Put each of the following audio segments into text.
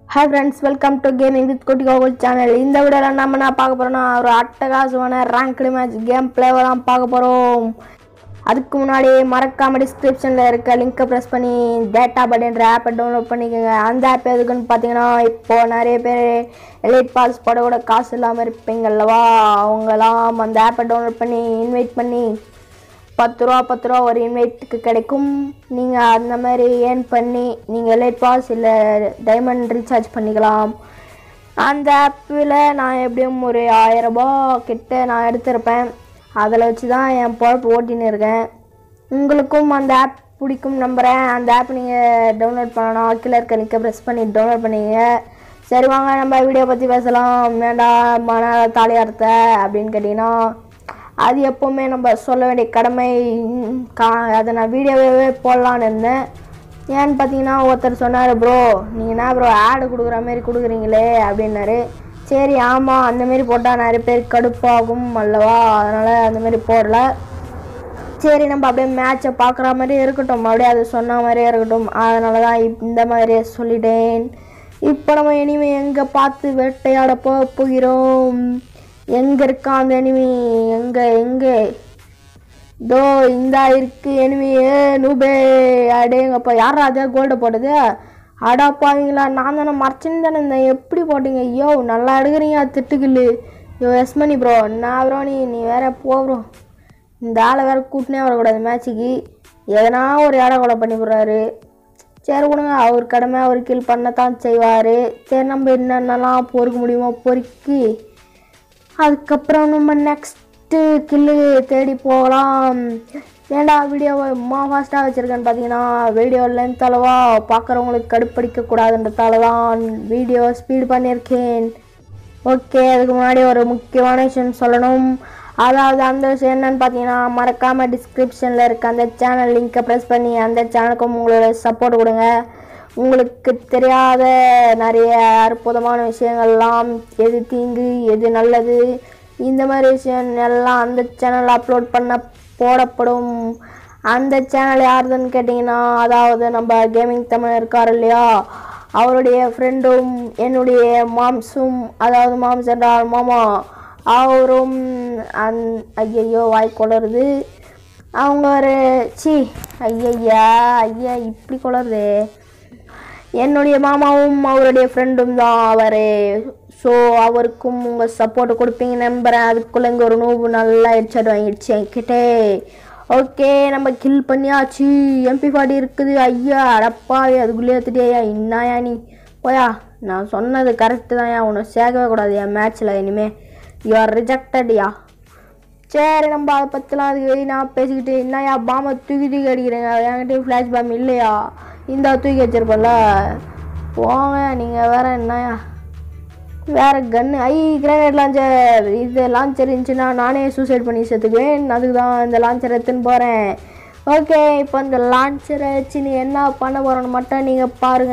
hi friends welcome to gaming with Kutti Gokul channel இந்த வீடியோவில் நம்ம என்ன பார்க்க போகிறோம்னா ஒரு அட்டகாசமான ரேங்க்டு மேட்ச் கேம் பிளேவை தான் பார்க்க போகிறோம் அதுக்கு முன்னாடி மறக்காம டிஸ்கிரிப்ஷனில் இருக்க லிங்க்கை ப்ரெஸ் பண்ணி டேட்டா பட்ன்ற ஆப்பை டவுன்லோட் பண்ணிக்கோங்க அந்த ஆப் எதுக்குன்னு பார்த்தீங்கன்னா இப்போது நிறைய பேர் எலைட் பாஸ் போட கூட காசு இல்லாமல் இருப்பீங்கல்லவா அவங்களாம் அந்த ஆப்பை டவுன்லோட் பண்ணி இன்வைட் பண்ணி பத்து ரூபா பத்து ரூபா ஒரு இன்வைட்டுக்கு கிடைக்கும் நீங்கள் அந்த மாதிரி ஏர்ன் பண்ணி நீங்கள் லேட் பாஸ் இல்லை டைமண்ட் ரீசார்ஜ் பண்ணிக்கலாம் அந்த ஆப்பில் நான் எப்படியும் ஒரு ஆயிரம் ரூபாய் கிட்ட நான் எடுத்திருப்பேன் அதில் வச்சு தான் என் பொழப்பு ஓட்டின்னு இருக்கேன் உங்களுக்கும் அந்த ஆப் பிடிக்கும் நம்புகிறேன் அந்த ஆப் நீங்கள் டவுன்லோட் பண்ணணும் கீழே இருக்க லிங்கை ப்ரெஸ் பண்ணி டவுன்லோட் பண்ணிங்க சரி வாங்க நம்ம வீடியோ பற்றி பேசலாம் வேண்டாம் மன தாலியார்த்த அப்படின்னு கேட்டிங்கன்னா அது எப்போவுமே நம்ம சொல்ல வேண்டிய கடமை ம், கா அதை நான் வீடியோவே போடலான்னு இருந்தேன் ஏன்னு பார்த்தீங்கன்னா ஒருத்தர் சொன்னார் ப்ரோ நீங்கள் என்ன ப்ரோ ஆடு கொடுக்குற மாதிரி கொடுக்குறீங்களே அப்படின்னாரு சரி ஆமாம் அந்த மாதிரி போட்டால் நிறைய பேர் கடுப்பாகும் அல்லவா அதனால் அந்த மாதிரி போடல சரி நம்ம அப்படியே மேட்சை பார்க்குற மாதிரியே இருக்கட்டும் அப்படியே அது சொன்ன மாதிரியே இருக்கட்டும் அதனால தான் இப்- இந்த மாதிரியே சொல்லிட்டேன் இப்போ நம்ம இனிமே எங்கே பார்த்து வேட்டையாட போக போகிறோம் எங்கே இருக்கான் அந்த எனிமி எங்கே எங்கே தோ இந்தா இருக்கு எனிமி ஏ நூபே அடேங்கப்பா யாரா அதே கோல்டை போட்டது அடாப்பாவீங்களா நான் தானே மறைச்சுன்னு தானே இருந்தேன் எப்படி போட்டீங்க ஐயோ நல்லா எடுக்கிறீங்க திட்டுக்கில்லு யோ எஸ்மணி ப்ரோ நான் ப்ரோ நீ நீ வேற போ ப்ரோ இந்த ஆளை வேற கூட்டினே வரக்கூடாது மேட்ச்சுக்கு எதனா ஒரு இடம் கொலை பண்ணி போடுறாரு சரி விடுங்க அவர் கடமை அவர் கீழ் பண்ணத்தான் செய்வார் சரி நம்ம என்னென்னலாம் பொறுக்க முடியுமோ பொறுக்கி அதுக்கப்புறம் நம்ம நெக்ஸ்ட்டு கில்லு தேடி போகலாம் ஏன்டா வீடியோவை இம்மா ஃபாஸ்ட்டாக வச்சுருக்கேன்னு பார்த்தீங்கன்னா வீடியோ லென்த் அளவா பார்க்குறவங்களுக்கு கடுப்படிக்க கூடாதுன்றதால தான் வீடியோ ஸ்பீடு பண்ணியிருக்கேன் ஓகே அதுக்கு முன்னாடி ஒரு முக்கியமான விஷயம் சொல்லணும் அதாவது அந்த விஷயம் என்னன்னு பார்த்தீங்கன்னா மறக்காமல் டிஸ்கிரிப்ஷனில் இருக்க அந்த சேனல் லிங்கை ப்ரெஸ் பண்ணி அந்த சேனலுக்கும் உங்களோட சப்போர்ட் கொடுங்க உங்களுக்கு தெரியாத நிறைய அற்புதமான விஷயங்கள்லாம் எது தீங்கு எது நல்லது இந்த மாதிரி விஷயம் எல்லாம் அந்த சேனலில் அப்லோட் பண்ண போடப்படும் அந்த சேனல் யாருதுன்னு கேட்டிங்கன்னா அதாவது நம்ம கேமிங் தமிழ் இருக்கார் இல்லையா அவருடைய ஃப்ரெண்டும் என்னுடைய மாம்ஸும் அதாவது மாம்ஸ் என்றால் மாமா அவரும் அந் ஐயையோ வாய் கொளருது அவங்க ஒரு சி ஐயையா ஐயா இப்படி கொளருதே என்னுடைய மாமாவும் அவருடைய ஃப்ரெண்டும் தான் அவர் ஸோ அவருக்கும் உங்கள் சப்போர்ட் கொடுப்பீங்க நம்புகிறேன் அதுக்குள்ளே இங்கே ஒரு நூவு நல்லா ஹெட்ஷாட் வாங்கிடுச்சு என்கிட்டே ஓகே நம்ம கில் பண்ணியாச்சு எம்பி ஃபார்ட்டி இருக்குது ஐயா அடப்பா அதுக்குள்ளே எடுத்துட்டியா இன்னாயா நீ போயா நான் சொன்னது கரெக்டு தான் ஏன் உன்னை சேர்க்கவே கூடாது என் மேட்ச்சில் இனிமே யூ ஆர் ரிஜெக்டட்யா சரி நம்ம அதை பற்றிலாம் அதுக்கு நான் பேசிக்கிட்டு என்னையா பாம்பை தூக்கி தூக்கி அடிக்கிறேங்க என்கிட்ட ஃப்ளாஷ் பாம் இல்லையா இந்த தூக்கி வச்சிருப்பல போங்க நீங்கள் வேற என்னயா வேற கன்று ஐ கிரானைட் லான்ச்சர் இது லான்ச்சர் இருந்துச்சுன்னா நானே சூசைட் பண்ணி சேர்த்துக்குவேன் அதுக்கு தான் இந்த லான்ச்சர் எடுத்துன்னு போகிறேன் ஓகே இப்போ இந்த லான்ச்சரை வச்சு நீ என்ன பண்ண போகிறோன்னு மட்டும் நீங்கள்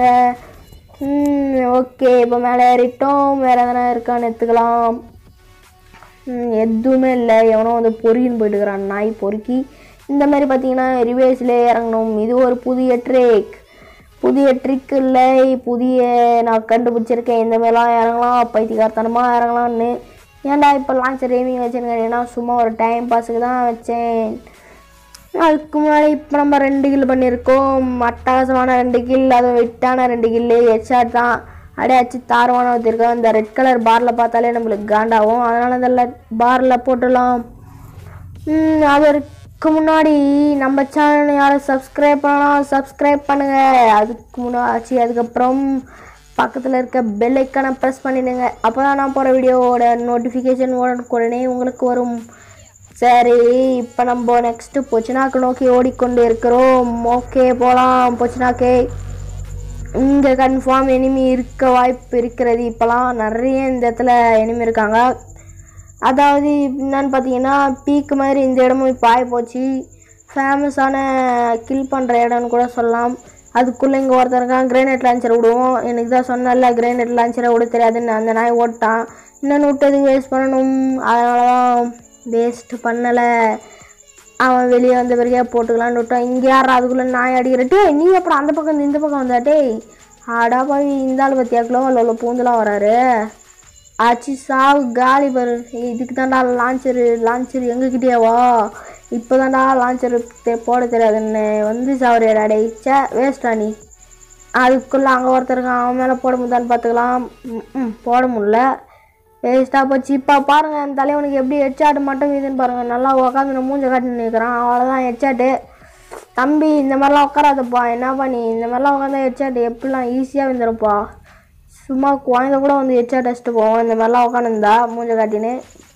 பாருங்கள் ஓகே இப்போ மேலே ஏறிட்டோம் வேறு எதனா இருக்கான்னு எடுத்துக்கலாம் ம், எதுவுமே இல்லை எவனோ வந்து பொறின்னு போயிட்டுக்கிறான் நாய் பொறுக்கி இந்த மாதிரி பார்த்தீங்கன்னா ரிவேஸில் இறங்கணும் இது ஒரு புதிய ட்ரிக் புதிய ட்ரிக் இல்லை புதிய நான் கண்டுபிடிச்சிருக்கேன் இந்த மாதிரிலாம் இறங்கலாம் பைத்தியக்காரத்தனமாக இறங்கலாம்னு ஏன்டா இப்போ லான்ச்சர் ஏமிங் வச்சுருக்கேன்னா சும்மா ஒரு டைம் பாஸுக்கு தான் வச்சேன் அதுக்கு முன்னாடி இப்போ நம்ம ரெண்டு கில் பண்ணியிருக்கோம் அட்டகாசமான ரெண்டு கில் அதுவும் வெட்டான ரெண்டு கில்லு ஹெட்ஷாட் தான் அப்படியே அச்சு தாரமான ஊற்றிருக்கோம் இந்த ரெட் கலர் பாரில் பார்த்தாலே நம்மளுக்கு காண்டாகும் அதனால இந்த பாரில் போட்டுடலாம் ம், அதற்கு முன்னாடி நம்ம சேனல் யாரும் சப்ஸ்கிரைப் பண்ணலாம் சப்ஸ்கிரைப் பண்ணுங்க அதுக்கு முன்னாடி அதுக்கப்புறம் பக்கத்தில் இருக்க பெல் ஐக்கானை ப்ரெஸ் பண்ணிடுங்க அப்போ தான் நான் போகிற வீடியோவோட நோட்டிஃபிகேஷன் உடனே உங்களுக்கு வரும் சரி இப்போ நம்ம நெக்ஸ்ட்டு பொச்சினாக்கு நோக்கி ஓடிக்கொண்டு இருக்கிறோம் ஓகே போகலாம் பொச்சினாக்கே இங்கே கன்ஃபார்ம் எனிமி இருக்க வாய்ப்பு இருக்கிறது இப்போலாம் நிறைய இந்த இடத்துல எனிமி இருக்காங்க அதாவது என்னன்னு பார்த்தீங்கன்னா பீக் மாதிரி இந்த இடமும் இப்போ ஆகி போச்சு ஃபேமஸான கில் பண்ணுற இடம்னு கூட சொல்லலாம் அதுக்குள்ளே இங்கே ஒருத்தர் இருக்கான் கிரேனைட் லான்ச்சர் விடுவோம் எனக்கு தான் சொன்னல கிரேனைட் லான்ச்சரை விட தெரியாதுன்னு அந்த நாய் ஓட்டான் இன்னொன்று விட்டதுக்கு வேஸ்ட் பண்ணணும் அதனால தான் வேஸ்ட் பண்ணலை அவன் வெளியே வந்த பிறகே போட்டுக்கலான்னு விட்டான் இங்கே யாரா அதுக்குள்ளே நாய் அடிக்கிற டேய் நீ அப்புறம் அந்த பக்கம் இருந்து இந்த பக்கம் வந்தா டேய் ஆடா போய் இந்த ஆள் பத்தியா கிலோ உள்ள பூந்தெல்லாம் வராரு ஆச்சு சாவு காலி பாரு இதுக்கு தான்டா லான்ச்சரு லான்ச்சர் எங்ககிட்டயாவா இப்போ தான்டா லான்ச்சர் போட தெரியாதுன்னு வந்து சாவரியாடா டே சே வேஸ்டா நீ அதுக்குள்ளே அங்கே ஒருத்தர் இருக்கான் அவன் மேலே போட முடியுதான்னு பார்த்துக்கலாம் ம் போட முடியல வேஸ்ட்டாக போச்சு இப்போ பாருங்கள் அந்த தலைவனுக்கு எப்படி ஹெட்ஷாட் மட்டும் இதுன்னு பாருங்கள் நல்லா உட்காந்து நான் மூஞ்ச காட்டி நிற்கிறான் அவ்வளோதான் ஹெட்ஷாட்டு தம்பி இந்த மாதிரிலாம் உட்காராதப்பா என்னப்பா நீ இந்த மாதிரிலாம் உட்காந்தா ஹெட்ஷாட் எப்படிலாம் ஈஸியாக வந்துடும்ப்பா சும்மா குழந்தை கூட வந்து ஹெட்ஷாட் அடிச்சுட்டு போவோம் இந்த மாதிரிலாம் உட்காந்துருந்தா மூஞ்ச காட்டின்னு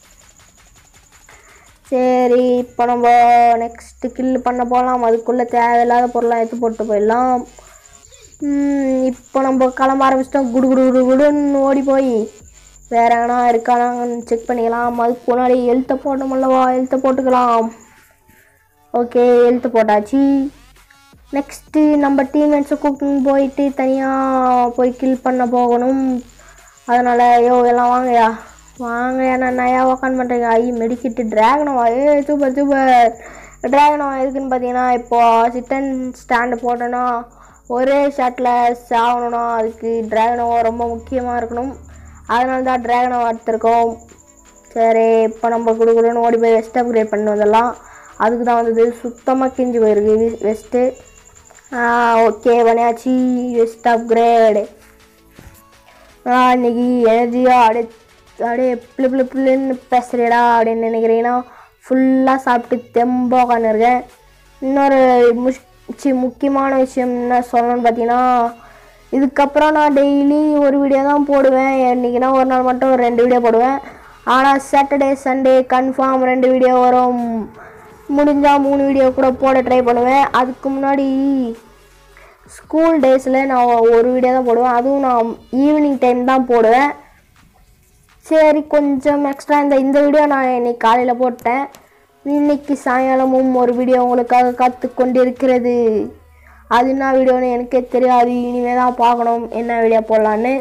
சரி இப்போ நம்ம நெக்ஸ்ட்டு கில் பண்ண போகலாம் அதுக்குள்ளே தேவையில்லாத பொருளாக எடுத்து போட்டு போயிடலாம் ம், இப்போ நம்ம கிளம்ப ஆரம்பிச்சிட்டோம் குடு குடு குடு குடுன்னு ஓடி போய் வேற எங்கன்னா இருக்கானாங்கன்னு செக் பண்ணிக்கலாம் அதுக்கு முன்னாடி எழுத்த போட்டோமல்லவா எழுத்த போட்டுக்கலாம் ஓகே எழுத்து போட்டாச்சு நெக்ஸ்ட்டு நம்ம டீம்மேட்ஸை கூப்பிட்டு போயிட்டு தனியாக போய் கில் பண்ண போகணும் அதனால் யோ எல்லாம் வாங்கயா வாங்க நான் நயா உக்காந்து பண்ணுறீங்க ஐ மெடிக்கிட்டு ட்ராகனவா ஏ சூப்பர் சூப்பர் ட்ராகனவா எதுக்குன்னு பார்த்தீங்கன்னா இப்போ சிட்டன் ஸ்டாண்டு போட்டோன்னா ஒரே ஷாட்டில் சாகணும்னா அதுக்கு ட்ராகனவா ரொம்ப முக்கியமாக இருக்கணும் அதனால தான் ட்ராகனவா எடுத்திருக்கோம் சரி இப்போ நம்ம கொடுக்குறோன்னு ஓடி போய் வெஸ்ட் அப்கிரேட் பண்ணி வந்துடலாம் அதுக்கு தான் வந்தது சுத்தமாக கிஞ்சி போயிருக்கு வெஸ்ட்டு ஓகே பண்ணியாச்சு வெஸ்ட் அப்கிரேடு நான் இன்னைக்கு எனர்ஜியாக அப்படியே அப்படியே பிள்ளை பிள்ளை பிள்ளைன்னு பேசுகிறேடா அப்படின்னு நினைக்கிறீங்கன்னா ஃபுல்லாக சாப்பிட்டு தெம்பாக உட்காந்துருக்கேன் இன்னொரு முஷ் சி முக்கியமான விஷயம் என்ன சொல்லணும்னு பார்த்தீங்கன்னா இதுக்கப்புறம் நான் டெய்லி ஒரு வீடியோ தான் போடுவேன் இன்றைக்கினா ஒரு நாள் மட்டும் ரெண்டு வீடியோ போடுவேன் ஆனால் சாட்டர்டே சண்டே கன்ஃபார்ம் ரெண்டு வீடியோ வரும் முடிஞ்சால் மூணு வீடியோ கூட போட ட்ரை பண்ணுவேன் அதுக்கு முன்னாடி ஸ்கூல் டேஸில் நான் ஒரு வீடியோ தான் போடுவேன் அதுவும் நான் ஈவினிங் டைம் தான் போடுவேன் சரி கொஞ்சம் எக்ஸ்ட்ரா இந்த இந்த வீடியோ நான் இன்னைக்கு காலையில் போட்டேன் இன்னைக்கு சாயங்காலமும் ஒரு வீடியோ உங்களுக்காக காத்து கொண்டிருக்கிறது அது என்ன வீடியோன்னு எனக்கே தெரியாது இனிமே தான் பார்க்கணும் என்ன வீடியோ போடலான்னு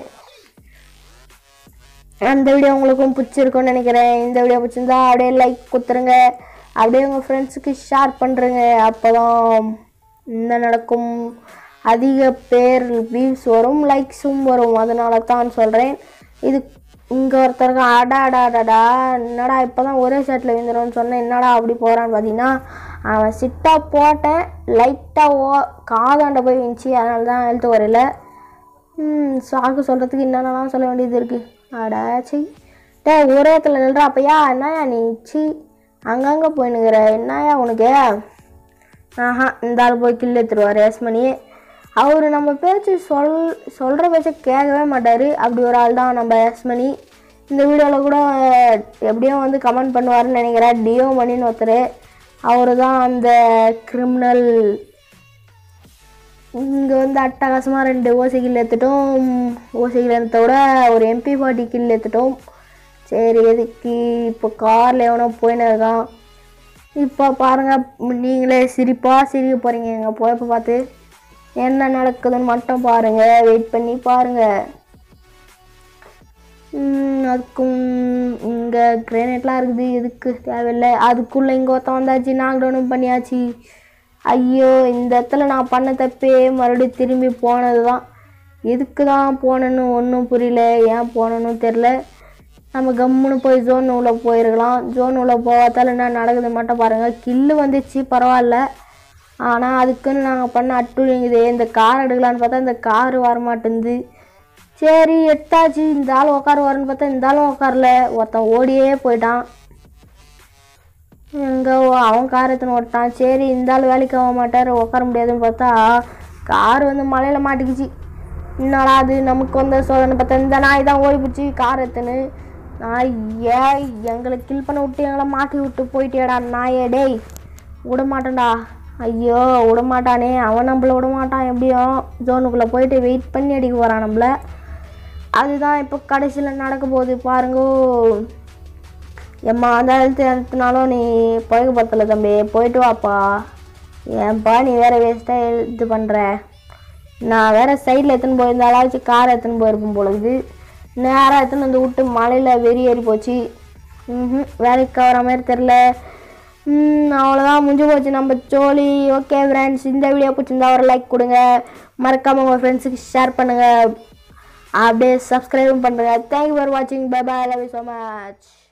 அந்த வீடியோ உங்களுக்கும் பிடிச்சிருக்கும்னு நினைக்கிறேன் இந்த வீடியோ பிடிச்சிருந்தா அப்படியே லைக் கொடுத்துருங்க அப்படியே உங்கள் ஃப்ரெண்ட்ஸுக்கு ஷேர் பண்ணுறேங்க அப்போ தான் இந்த நடக்கும் அதிக பேர் வியூஸ் வரும் லைக்ஸும் வரும் அதனால தான் சொல்கிறேன் இது இங்கே ஒருத்தருக்கு அடா அடா அடாடா என்னடா இப்போ தான் ஒரே ஷர்ட்டில் விழுந்துரும்னு சொன்னேன் என்னடா அப்படி போகிறான்னு பார்த்தீங்கன்னா அவன் சிட்டாக போட்டேன் லைட்டாக ஓ காதாண்ட போய் விழுந்துச்சு அதனால தான் எழுத்து வரல ம் சாக்கு சொல்கிறதுக்கு என்னென்னலாம் சொல்ல வேண்டியது இருக்குது அடாச்சி டே ஒரே இடத்துல நில்றா அப்பையா என்னயா நீ சி அங்கங்கே போயினுங்கிற என்னயா உனக்கு ஆஹா இந்த ஆள் போய் கில்லு எடுத்துருவார் ரேஸ்மணி அவர் நம்ம பேச்சு சொல் சொல்கிற பேச்சை கேட்கவே மாட்டார் அப்படி ஒரு ஆள் தான் நம்ம ரேஸ்மணி இந்த வீடியோவில் கூட எப்படியும் வந்து கமெண்ட் பண்ணுவாருன்னு நினைக்கிறேன் டியோ மணின்னு ஒருத்தர் அவர் தான் அந்த கிரிமினல் இங்கே வந்து அட்டகாசமாக ரெண்டு ஓசை கில் எடுத்துட்டோம் ஓசை கில் எடுத்த விட ஒரு எம்பி பாட்டி கில் எடுத்துட்டோம் சரி எதுக்கு இப்போ காரில் எவனோ போயின்னு இருக்கான் இப்போ பாருங்கள் நீங்களே சிரிப்பாக சிரிக்க போகிறீங்க எங்கள் போயப்போ பார்த்து என்ன நடக்குதுன்னு மட்டும் பாருங்கள் வெயிட் பண்ணி பாருங்கள் ம், அதுக்கும் இங்கே கிரேனேட்லாம் இருக்குது எதுக்கு தேவையில்லை அதுக்குள்ளே இங்கே ஒருத்தன் வந்தாச்சு நாக் டவுனும் பண்ணியாச்சு ஐயோ இந்த இடத்துல நான் பண்ண தப்பே மறுபடியும் திரும்பி போனது தான் எதுக்கு தான் போனேன்னு ஒன்றும் புரியல ஏன் போனேன்னு தெரில நம்ம கம்முன்னு போய் ஜோன் உள்ள போயிருக்கலாம் ஜோன் உள்ள போகாதால என்ன நடக்குது மட்டும் பாருங்கள் கில்லு வந்துச்சு பரவாயில்ல ஆனால் அதுக்குன்னு நாங்கள் பண்ண அட்டுழிங்குது இந்த கார் எடுக்கலான்னு பார்த்தா இந்த கார் வரமாட்டேங்குது சரி எட்டாச்சு இந்த ஆள் உட்காருவாருன்னு பார்த்தா இந்த ஆளும் உட்காரல ஒருத்தன் ஓடியே போயிட்டான் எங்கே அவன் கார் எடுத்துன்னு ஓட்டான் சரி இந்த ஆள் வேலைக்கு ஆக மாட்டார் உட்கார முடியாதுன்னு பார்த்தா கார் வந்து மலையில் மாட்டிக்கிச்சு என்னடா அது நமக்கு வந்த சோதனை பார்த்தா இந்த நாய் தான் ஓடி போச்சு கார் எடுத்துன்னு நாய் ஏய் எங்களை கில் பண்ண விட்டு எங்களை மாட்டி விட்டு போயிட்டேடா நாயே டேய் விட மாட்டேன்டா ஐயோ விட மாட்டானே அவன் நம்மள விட மாட்டான் எப்படியும் ஜோனுக்குள்ளே போயிட்டு வெயிட் பண்ணி அடிக்க போகிறான் நம்மள அதுதான் இப்போ கடைசியில் நடக்க போகுது பாருங்கோ எம்மா அந்த எழுத்து எழுத்துனாலும் நீ பழக பத்தல தம்பி போயிட்டு வாப்பா ஏன்பா நீ வேற வேஸ்ட்டாக இது பண்ணுற நான் வேற சைடில் எடுத்துன்னு போயிருந்தாலாச்சும் கார் எடுத்துன்னு போயிருப்போம் பொழுது நேராக எடுத்துன்னு வந்து விட்டு மலையில் வெறி ஏறி போச்சு ம் வேலைக்கு வர மாதிரி தெரில ம், அவ்வளோதான் முடிஞ்சு போச்சு நம்ம ஜோலி ஓகே ஃப்ரெண்ட்ஸ் இந்த வீடியோ பிடிச்சிருந்தா ஒரு லைக் கொடுங்க மறக்காமல் உங்கள் ஃப்ரெண்ட்ஸுக்கு ஷேர் பண்ணுங்கள் அப்படியே சப்ஸ்கிரைபும் பண்ணுறேன் தேங்க்யூ ஃபார் வாட்சிங் bye bye love you so much